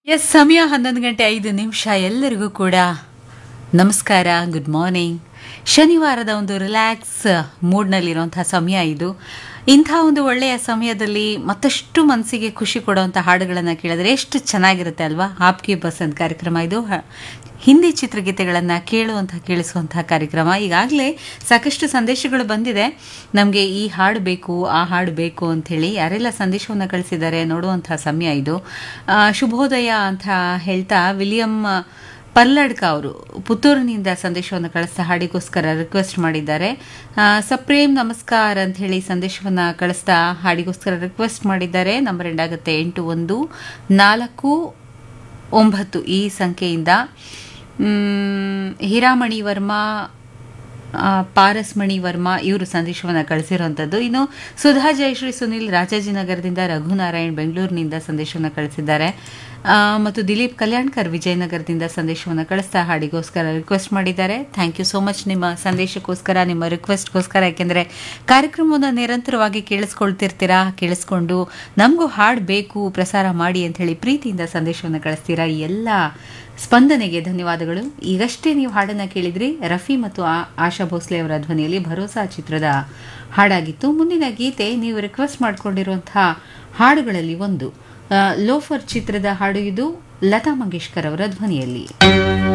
S ಸಮಯ ಹನ್ನೊಂದು ಗಂಟೆ ಐದು ನಿಮಿಷ ಎಲ್ಲರಿಗೂ ಕೂಡ ನಮಸ್ಕಾರ ಗುಡ್ ಮಾರ್ನಿಂಗ್ ಶನಿವಾರದ ಒಂದು ರಿಲ್ಯಾಕ್ಸ್ ಮೂಡ್ನಲ್ಲಿರುವಂಥ ಸಮಯ ಇದು ಇಂಥ ಒಂದು ಒಳ್ಳೆಯ ಸಮಯದಲ್ಲಿ ಮತ್ತಷ್ಟು ಮನಸ್ಸಿಗೆ ಖುಷಿ ಕೊಡುವಂಥ ಹಾಡುಗಳನ್ನು ಕೇಳಿದ್ರೆ ಎಷ್ಟು ಚೆನ್ನಾಗಿರುತ್ತೆ ಅಲ್ವಾ ಆಪ್ಗೆ ಬಸಂತ್ ಕಾರ್ಯಕ್ರಮ ಇದು ಹ- ಹಿಂದಿ ಚಿತ್ರಗೀತೆಗಳನ್ನು ಕೇಳುವಂಥ ಕೇಳಿಸುವಂತಹ ಕಾರ್ಯಕ್ರಮ ಈಗಾಗಲೇ ಸಾಕಷ್ಟು ಸಂದೇಶಗಳು ಬಂದಿದೆ ನಮಗೆ ಈ ಹಾಡು ಬೇಕು ಆ ಹಾಡು ಬೇಕು ಅಂಥೇಳಿ ಯಾರೆಲ್ಲ ಸಂದೇಶವನ್ನು ಕಳಿಸಿದ್ದಾರೆ ನೋಡುವಂಥ ಸಮಯ ಇದು ಆ, ಶುಭೋದಯ ಅಂತ ಹೇಳ್ತಾ ವಿಲಿಯಂ ಪಲ್ಲಡ್ಕ ಅವರು ಪುತ್ತೂರಿನಿಂದ ಸಂದೇಶವನ್ನು ಕಳಿಸ್ತಾ ಹಾಡಿಗೋಸ್ಕರ ರಿಕ್ವೆಸ್ಟ್ ಮಾಡಿದ್ದಾರೆ ಆ, ಸಪ್ರೇಮ್ ನಮಸ್ಕಾರ ಅಂತ ಹೇಳಿ ಸಂದೇಶವನ್ನು ಕಳಿಸ್ತಾ ಹಾಡಿಗೋಸ್ಕರ ರಿಕ್ವೆಸ್ಟ್ ಮಾಡಿದ್ದಾರೆ ನಂಬರ್ ಎಂಡ್ ಆಗುತ್ತೆ ಎಂಟು ಒಂದು ನಾಲ್ಕು ಒಂಬತ್ತು ಈ ಸಂಖ್ಯೆಯಿಂದ ಮ್, ಹಿರಾಮಣಿ ವರ್ಮಾ ಆ, ಪಾರಸ್ಮಣಿ ವರ್ಮಾ ಇವರು ಸಂದೇಶವನ್ನು ಕಳಿಸಿರುವಂಥದ್ದು ಇನ್ನು ಸುಧಾ ಜಯಶ್ರೀ ಸುನಿಲ್ ರಾಜಾಜಿನಗರದಿಂದ ರಘುನಾರಾಯಣ್ ಬೆಂಗಳೂರಿನಿಂದ ಸಂದೇಶವನ್ನು ಕಳಿಸಿದ್ದಾರೆ ಆ, ಮತ್ತು ದಿಲೀಪ್ ಕಲ್ಯಾಣ್ಕರ್ ವಿಜಯನಗರದಿಂದ ಸಂದೇಶವನ್ನು ಕಳಿಸ್ತಾ ಹಾಡಿಗೋಸ್ಕರ ರಿಕ್ವೆಸ್ಟ್ ಮಾಡಿದ್ದಾರೆ ಥ್ಯಾಂಕ್ ಯು ಸೋ ಮಚ್ ನಿಮ್ಮ ಸಂದೇಶಕ್ಕೋಸ್ಕರ ನಿಮ್ಮ ರಿಕ್ವೆಸ್ಟ್ಗೋಸ್ಕರ ಯಾಕೆಂದರೆ ಕಾರ್ಯಕ್ರಮವನ್ನು ನಿರಂತರವಾಗಿ ಕೇಳಿಸ್ಕೊಳ್ತಿರ್ತೀರಾ ಕೇಳಿಸ್ಕೊಂಡು ನಮಗೂ ಹಾಡು ಬೇಕು ಪ್ರಸಾರ ಮಾಡಿ ಅಂತ ಹೇಳಿ ಪ್ರೀತಿಯಿಂದ ಸಂದೇಶವನ್ನು ಕಳಿಸ್ತೀರಾ ಈ ಎಲ್ಲ ಸ್ಪಂದನೆಗೆ ಧನ್ಯವಾದಗಳು ಈಗಷ್ಟೇ ನೀವು ಹಾಡನ್ನು ಕೇಳಿದ್ರಿ ರಫಿ ಮತ್ತು ಆ- ಆಶಾ ಭೋಸ್ಲೆ ಅವರ ಧ್ವನಿಯಲ್ಲಿ ಭರೋಸಾ ಚಿತ್ರದ ಹಾಡಾಗಿತ್ತು ಮುಂದಿನ ಗೀತೆ ನೀವು ರಿಕ್ವೆಸ್ಟ್ ಮಾಡಿಕೊಂಡಿರುವಂತಹ ಹಾಡುಗಳಲ್ಲಿ ಒಂದು ಆ, ಲೋಫರ್ ಚಿತ್ರದ ಹಾಡು ಇದು ಲತಾ ಮಂಗೇಶ್ಕರ್ ಅವರ ಧ್ವನಿಯಲ್ಲಿ